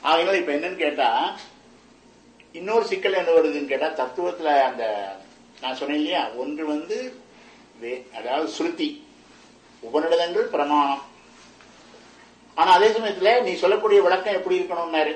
ஆகையினால இப்ப என்னன்னு கேட்டா இன்னொரு சிக்கல் என்ன வருதுன்னு கேட்டா தத்துவத்துல அந்த நான் சொன்னேன் இல்லையா ஒன்று வந்து வே- அதாவது ஸ்ருதி உபநிடதங்கள் பிரமாணம் ஆனா அதே சமயத்துல நீ சொல்லக்கூடிய விளக்கம் எப்படி இருக்கணும்னாரு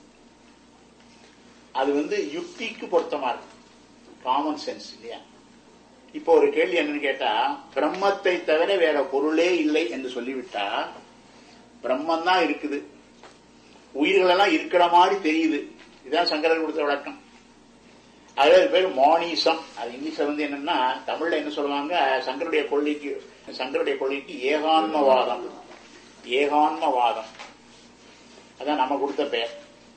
அது வந்து யுக்திக்கு பொருத்தமா இருக்கு காமன் சென்ஸ் இல்லையா இப்போ ஒரு கேள்வி என்னன்னு கேட்டா பிரம்மத்தை தவிர வேற பொருளே இல்லை என்று சொல்லிவிட்டா பிரம்மன் தான் இருக்குது உயிர்கள் எல்லாம் இருக்கிற மாதிரி தெரியுது இதுதான் சங்கரர் கொடுத்த விளக்கம் அது பேர் மானிசம் அது இங்கிலீஷ்ல வந்து என்னன்னா தமிழ்ல என்ன சொல்லுவாங்க சங்கருடைய கொள்கைக்கு சங்கருடைய கொள்கைக்கு ஏகான்மவாதம் ஏகான்மவாதம் அதான் நம்ம கொடுத்த பெயர்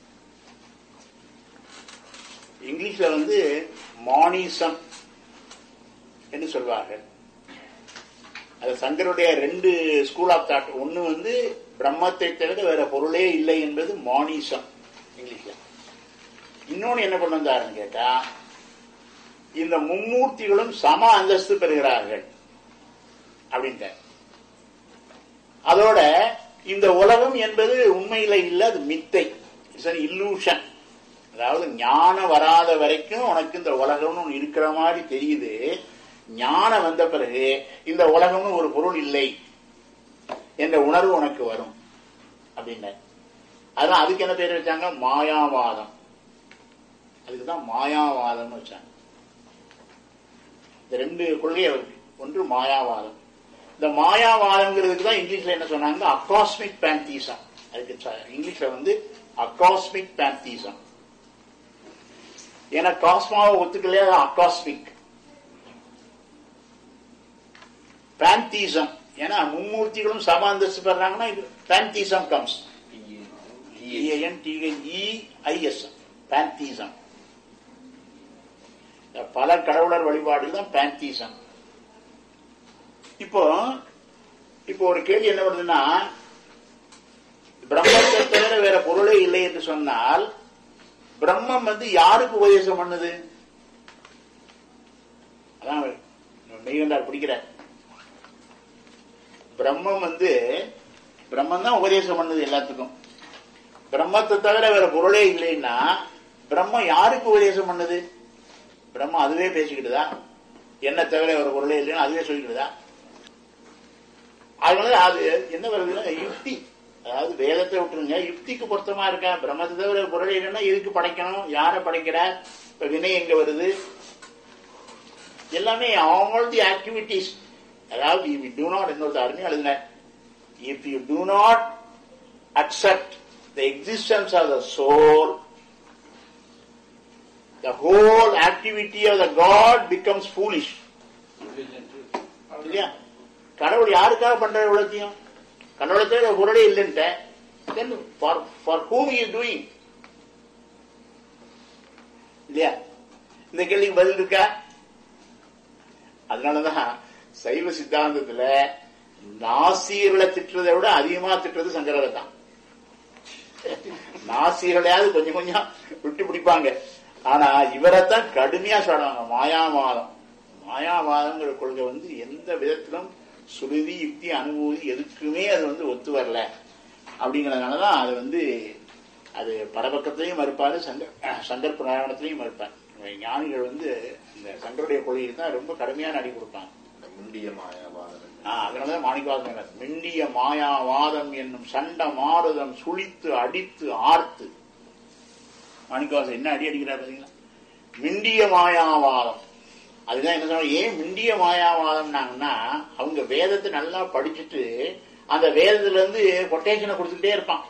இங்கிலீஷ்ல வந்து மானிசம் என்று சொல்வார்கள் அது சங்கருடைய ரெண்டு ஸ்கூல் ஆஃப் தாட் ஒன்னு வந்து பிரம்மத்தை தவிர வேற பொருளே இல்லை என்பது மானிசம் இங்கிலீஷ்ல இன்னொன்னு என்ன கொண்டு வந்தாருன்னு கேட்டா இந்த மும்மூர்த்திகளும் சம அந்தஸ்து பெறுகிறார்கள் அப்படின்ட்டு அதோட இந்த உலகம் என்பது உண்மையில இல்ல அது மித்தை இட்ஸ் அன் இல்லூஷன் அதாவது ஞானம் வராத வரைக்கும் உனக்கு இந்த உலகம்னு ஒண்ணு இருக்கிற மாதிரி தெரியுது ஞானம் வந்த பிறகு இந்த உலகம்னு ஒரு பொருள் இல்லை என்ற உணர்வு உனக்கு வரும் அப்படின்னு அதான் அதுக்கு என்ன பேர் வச்சாங்க மாயாவாதம் அதுக்கு தான் மாயாவாதம்னு வச்சாங்க இந்த ரெண்டு கொள்கை இருக்கு ஒன்று மாயாவாதம் இந்த மாயாவாதம்ங்கிறதுக்கு தான் இங்கிலீஷ்ல என்ன சொன்னாங்க அக்காஸ்மிக் பேந்தீசம் அதுக்கு ச- இங்கிலீஷ்ல வந்து அக்காஸ்மிக் பேந்தீசம் ஏன்னா காஸ்மாவை ஒத்துக்கலையா அக்காஸ்மிக் பேந்தீசம் ஏன்னா மும்மூர்த்திகளும் சம அந்தஸ்து பெறாங்கன்னா இது பேந்தீசம் கம்ஸ் இஎன்டிஐஎஸ் பேந்தீசம் பல கடவுளர் வழிபாடு தான் பேந்தீசம் இப்போ இப்போ ஒரு கேள்வி என்ன வருதுன்னா பிரம்மத்தை தவிர வேற பொருளே இல்லை என்று சொன்னால் பிரம்மம் வந்து யாருக்கு உபதேசம் பண்ணுது அதான் மெய்கண்டார் பிடிக்கிறார் பிரம்மம் வந்து பிரம்மம் தான் உபதேசம் பண்ணுது எல்லாத்துக்கும் பிரம்மத்தை தவிர வேற பொருளே இல்லைன்னா பிரம்மம் யாருக்கு உபதேசம் பண்ணுது பிரம்மம் அதுவே பேசிக்கிட்டுதா என்ன தவிர வேற பொருளே இல்லைன்னா அதுவே சொல்லிக்கிட்டுதா அதனால அது என்ன வருதுன்னா யுக்தி அதாவது வேதத்தை விட்டுருங்க யுக்திக்கு பொருத்தமா இருக்கா பிரம்மத்தை தவிர வேற பொருளே இல்லைன்னா எதுக்கு படைக்கணும் யாரை படைக்கிற இப்ப வினை எங்க வருது எல்லாமே ஆல் தி ஆக்டிவிட்டிஸ் அதாவது if you do not இன்னொரு அருமை எழுதுன if you do not accept the existence of the soul the whole activity of the god becomes foolish இல்லையா கடவுள் யாருக்காக பண்ற உலகத்தையும் கடவுளத்தை ஒரு பொருளே இல்லைன்ட்ட then for for whom he is doing இல்லையா இந்த கேள்விக்கு பதில் இருக்கா அதனாலதான் சைவ சித்தாந்தத்துல நாசியர்களை திட்டுறதை விட அதிகமா திட்டுறது சங்கரரை தான் நாசியர்களையாவது கொஞ்சம் கொஞ்சம் விட்டு பிடிப்பாங்க ஆனா இவரைத்தான் கடுமையா சொல்றாங்க மாயாவாதம் மாயாவாதங்கிற கொள்கை வந்து எந்த விதத்திலும் சுருதி யுக்தி அனுபூதி எதுக்குமே அது வந்து ஒத்து வரல அப்படிங்கறதுனாலதான் அது வந்து அது பரபக்கத்திலையும் மறுப்பாரு சங்கர் சங்கர் புராணத்திலையும் மறுப்பார் ஞானிகள் வந்து இந்த சங்கருடைய கொள்கைக்கு தான் ரொம்ப கடுமையான அடி கொடுப்பாங்க இந்த முண்டிய மாயாவாதம் ஆ, அதனாலதான் மாணிக்கவாதம் சொல்றார். மிண்டிய மாயாவாதம் என்னும் சண்ட மாறுதம் சுழித்து அடித்து ஆர்த்து மாணிக்கவாசம் என்ன அடி அடிக்கிறார் பாத்தீங்களா மிண்டிய மாயாவாதம் அதுதான் என்ன சொல்றாங்க ஏன் மிண்டிய மாயாவாதம்னாங்கன்னா அவங்க வேதத்தை நல்லா படிச்சுட்டு அந்த வேதத்துல இருந்து கொட்டேஷனை கொடுத்துக்கிட்டே இருப்பான்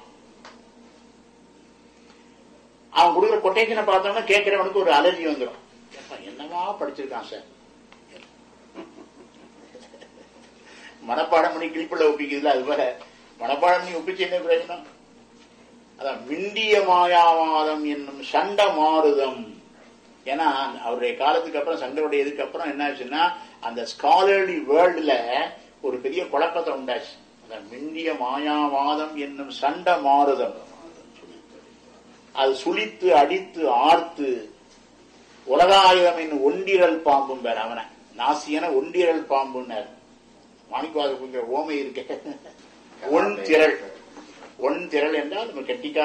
அவன் கொடுக்குற கொட்டேஷனை பார்த்தோம்னா கேட்கிறவனுக்கு ஒரு அலர்ஜி வந்துடும் ஏப்பா, என்னவா படிச்சிருக்கான் சார் மனப்பாடம் பண்ணி கிளிப்பிள்ள ஒப்பிக்குதுல அது போல மனப்பாடம் பண்ணி ஒப்பிச்சு என்ன பிரயோஜனம் அதான் விண்டிய மாயாவாதம் என்னும் சண்ட மாறுதம் ஏன்னா அவருடைய காலத்துக்கு அப்புறம் சங்கருடைய இதுக்கு அப்புறம் என்ன ஆச்சுன்னா அந்த ஸ்காலர்லி வேர்ல்டுல ஒரு பெரிய குழப்பத்தை உண்டாச்சு அதான் விண்டிய மாயாவாதம் என்னும் சண்ட மாறுதம் அது சுழித்து அடித்து ஆர்த்து உலகாயுதம் என்னும் ஒண்டிரல் பாம்பும் பேர் அவனை நாசியன ஒண்டிரல் பாம்புன்னார் மாணிக்கவாத ஓமை இருக்க ஒன் திரள் ஒன் திரள் என்றால் நம்ம கெட்டிக்கா